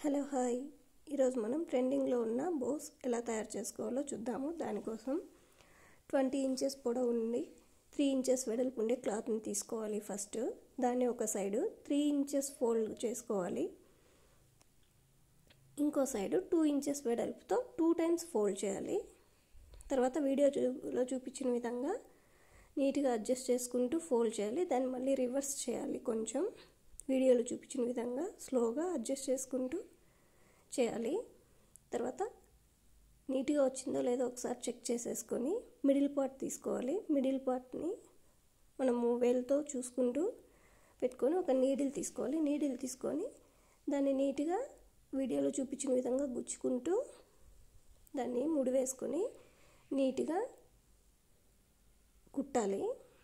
hello hi ఈరోజు మనం ట్రెండింగ్లో ఉన్న బోస్ ఎలా తయారు చేసుకోవాలో చూద్దాము దానికోసం ట్వంటీ ఇంచెస్ పొడవు ఉండి త్రీ ఇంచెస్ వెడల్పు ఉండే క్లాత్ని తీసుకోవాలి ఫస్ట్ దాన్ని ఒక సైడు త్రీ ఇంచెస్ ఫోల్డ్ చేసుకోవాలి ఇంకో సైడు టూ ఇంచెస్ వెడల్పుతో టూ టైమ్స్ ఫోల్డ్ చేయాలి తర్వాత వీడియోలో చూపించిన విధంగా నీట్గా అడ్జస్ట్ చేసుకుంటూ ఫోల్డ్ చేయాలి దాన్ని మళ్ళీ రివర్స్ చేయాలి కొంచెం వీడియోలో చూపించిన విధంగా స్లోగా అడ్జస్ట్ చేసుకుంటూ చేయాలి తర్వాత నీట్గా వచ్చిందో లేదో ఒకసారి చెక్ చేసేసుకొని మిడిల్ పార్ట్ తీసుకోవాలి మిడిల్ పార్ట్ని మనము వేలుతో చూసుకుంటూ పెట్టుకొని ఒక నీడిల్ తీసుకోవాలి నీడిల్ తీసుకొని దాన్ని నీట్గా వీడియోలో చూపించిన విధంగా గుచ్చుకుంటూ దాన్ని ముడివేసుకొని నీట్గా కుట్టాలి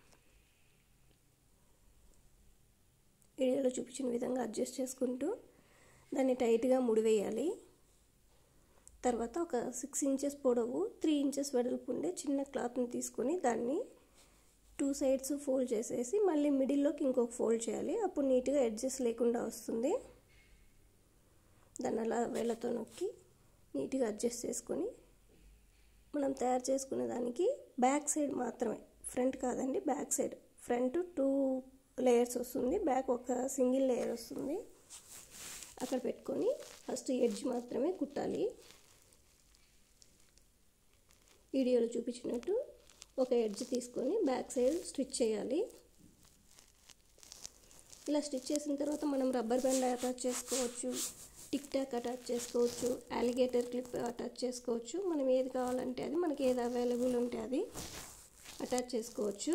వీడియోలో చూపించిన విధంగా అడ్జస్ట్ చేసుకుంటూ దాన్ని టైట్గా ముడివేయాలి తర్వాత ఒక సిక్స్ ఇంచెస్ పొడవు త్రీ ఇంచెస్ వెడల్పు ఉండే చిన్న క్లాత్ని తీసుకొని దాన్ని టూ సైడ్స్ ఫోల్డ్ చేసేసి మళ్ళీ మిడిల్లోకి ఇంకొక ఫోల్డ్ చేయాలి అప్పుడు నీట్గా ఎడ్జెస్ లేకుండా వస్తుంది దాన్ని అలా వేళ్ళతో నొక్కి నీట్గా అడ్జస్ట్ చేసుకొని మనం తయారు చేసుకునే దానికి బ్యాక్ సైడ్ మాత్రమే ఫ్రంట్ కాదండి back side front two layers వస్తుంది బ్యాక్ ఒక సింగిల్ లేయర్ వస్తుంది అక్కడ పెట్టుకొని ఫస్ట్ ఎడ్జ్ మాత్రమే కుట్టాలి వీడియోలో చూపించినట్టు ఒక ఎడ్జ్ తీసుకొని బ్యాక్ సైడ్ స్టిచ్ చేయాలి ఇలా స్టిచ్ చేసిన తర్వాత మనం రబ్బర్ బ్యాండ్ అటాచ్ చేసుకోవచ్చు టిక్ టాక్ అటాచ్ చేసుకోవచ్చు అలిగేటర్ క్లిప్ అటాచ్ చేసుకోవచ్చు మనం ఏది కావాలంటే అది మనకి ఏది అవైలబుల్ ఉంటే అది అటాచ్ చేసుకోవచ్చు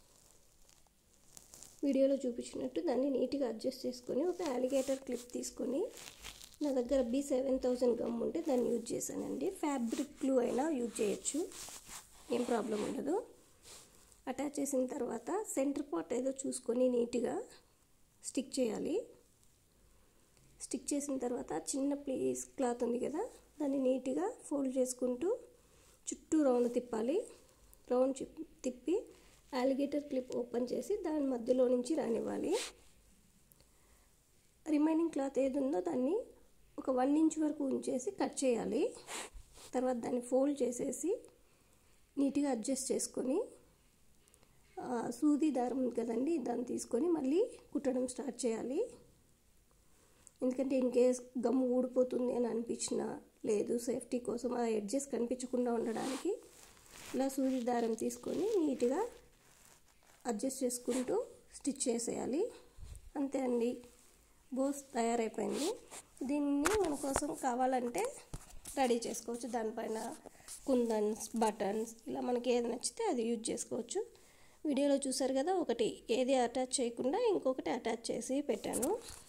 వీడియోలో చూపించినట్టు దాన్ని నీట్గా అడ్జస్ట్ చేసుకొని ఒక అలిగేటర్ క్లిప్ తీసుకొని నా దగ్గర బీ సెవెన్ థౌజండ్ గమ్ ఉంటే దాన్ని యూజ్ చేశానండి ఫ్యాబ్రిక్ గ్లూ అయినా యూజ్ చేయొచ్చు ఏం ప్రాబ్లం ఉండదు అటాచ్ చేసిన తర్వాత సెంటర్ పార్ట్ ఏదో చూసుకొని నీట్గా స్టిక్ చేయాలి స్టిక్ చేసిన తర్వాత చిన్న ప్లీస్ క్లాత్ ఉంది కదా దాన్ని నీట్గా ఫోల్డ్ చేసుకుంటూ చుట్టూ రౌండ్ తిప్పాలి రౌండ్ తిప్పి అలిగేటర్ క్లిప్ ఓపెన్ చేసి దాని మధ్యలో నుంచి రానివ్వాలి రిమైనింగ్ క్లాత్ ఏది ఉందో దాన్ని ఒక వన్ ఇంచ్ వరకు ఉంచేసి కట్ చేయాలి తర్వాత దాన్ని ఫోల్డ్ చేసేసి నీట్గా అడ్జస్ట్ చేసుకొని సూది దారం ఉంది కదండి దాన్ని తీసుకొని మళ్ళీ కుట్టడం స్టార్ట్ చేయాలి ఎందుకంటే ఇన్ కేస్ గమ్ ఊడిపోతుంది అని అనిపించిన లేదు సేఫ్టీ కోసం ఆ ఎడ్జెస్ కనిపించకుండా ఉండడానికి ఇలా సూది దారం తీసుకొని నీట్గా అడ్జస్ట్ చేసుకుంటూ స్టిచ్ చేసేయాలి అంతే అండి బోస్ తయారైపోయింది దీన్ని మన కోసం కావాలంటే రెడీ చేసుకోవచ్చు దానిపైన కుందన్స్ బటన్స్ ఇలా మనకి ఏది నచ్చితే అది యూజ్ చేసుకోవచ్చు వీడియోలో చూసారు కదా ఒకటి ఏది అటాచ్ చేయకుండా ఇంకొకటి అటాచ్ చేసి పెట్టాను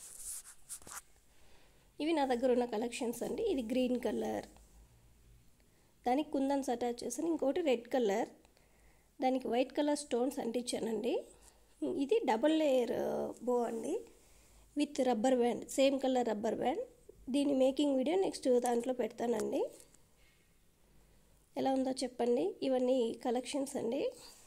ఇవి నా దగ్గర ఉన్న కలెక్షన్స్ అండి ఇది గ్రీన్ కలర్ దానికి కుందన్స్ అటాచ్ చేశాను ఇంకోటి రెడ్ కలర్ దానికి వైట్ కలర్ స్టోన్స్ అంటించానండి ఇది డబల్ లేయర్ బో అండి with rubber band same colour rubber band దీని మేకింగ్ వీడియో నెక్స్ట్ దాంట్లో పెడతానండి ఎలా ఉందో చెప్పండి ఇవన్నీ కలెక్షన్స్ అండి